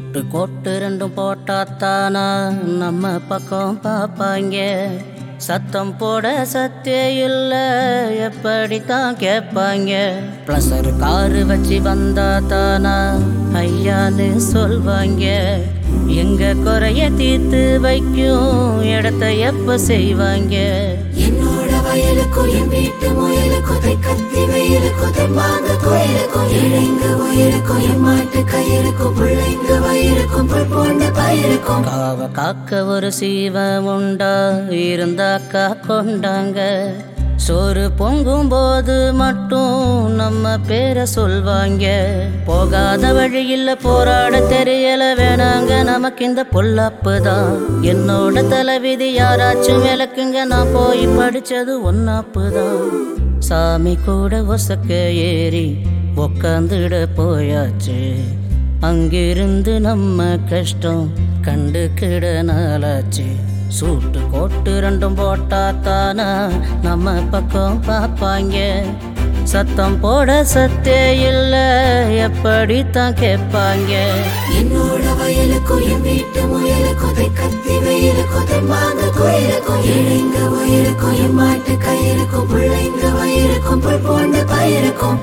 சூட்டு கோட்டு ரெண்டும் போட்டாத்தானா நம்ம பக்கம் பாப்பாங்க சத்தம் போட சத்தே இல்ல எப்படித்தான் கேட்பாங்க ப்ளஸர் காரு வச்சு வந்தா தானா ஐயான்னு சொல்வாங்க எங்க குறைய தீர்த்து வைக்கும் இடத்த எப்ப செய்வாங்க என்னோட வயலுக்கும் என் வீட்டு முயலுக்கும் தை கத்தி வெயிலுக்கும் தெம்பாங்க கோயிலுக்கும் இழைங்க உயிருக்கும் என் மாட்டு கயிறுக்கும் பிள்ளைங்க வயிறுக்கும் புல் போன்ற பயிருக்கும் காவ காக்க ஒரு சீவம் உண்டா இருந்தாக்கா கொண்டாங்க சோறு பொங்கும் போது மட்டும் நம்ம பேரை சொல்வாங்க போகாத வழியில் போராட தெரியல வேணாங்க நமக்கு இந்த பொல்லாப்பு தான் என்னோட தலைவிதி யாராச்சும் விளக்குங்க நான் போய் படிச்சது ஒன்னாப்பு தான் சாமி கூட ஒசக்க ஏறி உக்காந்துட போயாச்சு அங்கிருந்து நம்ம கஷ்டம் கண்டுக்கிட நாளாச்சு சூட்டு கோட்டு ரெண்டும் போட்டா தானா நம்ம பக்கம் பார்ப்பாங்க சத்தம் போட சத்தே இல்ல எப்படித்தான் கேட்பாங்க என்னோட வயலுக்கும் என் வீட்டு முயலுக்கும் தை கத்தி வெயிலுக்கும் தெம்பாங்க கோயிலுக்கும் இழைங்க உயிருக்கும் என் மாட்டு கயிறுக்கும் பிள்ளைங்க வயிறுக்கும் புல் போன்ற பயிருக்கும்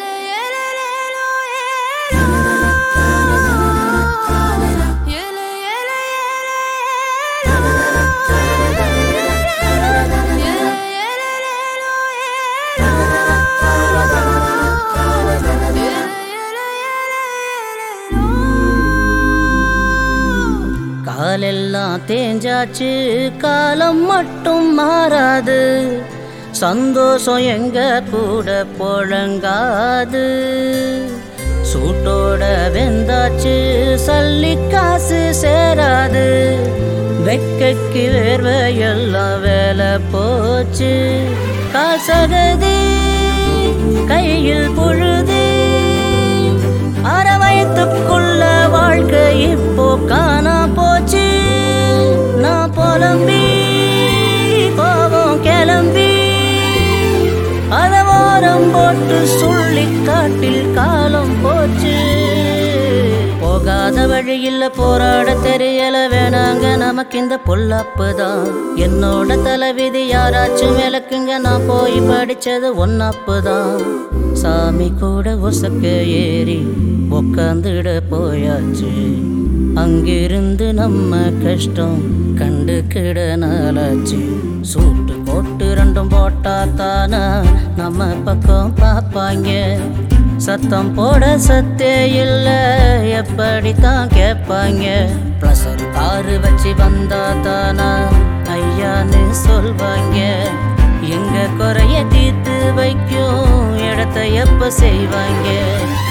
காலெல்லாம் தேஞ்சாச்சு காலம் மட்டும் மாறாது சந்தோஷம் எங்க கூட புழங்காது சூட்டோட வெந்தாச்சு சல்லி காசு சேராது வெக்கைக்கு வேர்வையெல்லாம் வேலை போச்சு காசகதி கையில் புழுதி அரை வயத்துக்குள்ள வாழ்க்கை இப்போ காணா போச்சு நான் புலம்பி போவோம் கிளம்பி அதவாரம் போட்டு சொல்லி காட்டில் காலம் போச்சு போகாத வழியில் போராட தெரியல வேணாங்க நமக்கு இந்த பொல்லாப்பு தான் என்னோட தலைவிதி யாராச்சும் விளக்குங்க நான் போய் படிச்சது ஒன்னாப்பு தான் சாமி கூட ஒசக்க ஏறி உக்காந்துட போயாச்சு அங்கிருந்து நம்ம கஷ்டம் கண்டுக்கிட நாளாச்சு சூட்டு போட்டு ரெண்டும் போட்டா தானா நம்ம பக்கம் பார்ப்பாங்க சத்தம் போட சத்தே இல்ல எப்படித்தான் கேட்பாங்க ப்ளஸர் காரு வச்சு வந்தா தானா ஐயான்னு சொல்வாங்க எங்க குறைய தீர்த்து வைக்கும் இடத்த எப்ப செய்வாங்க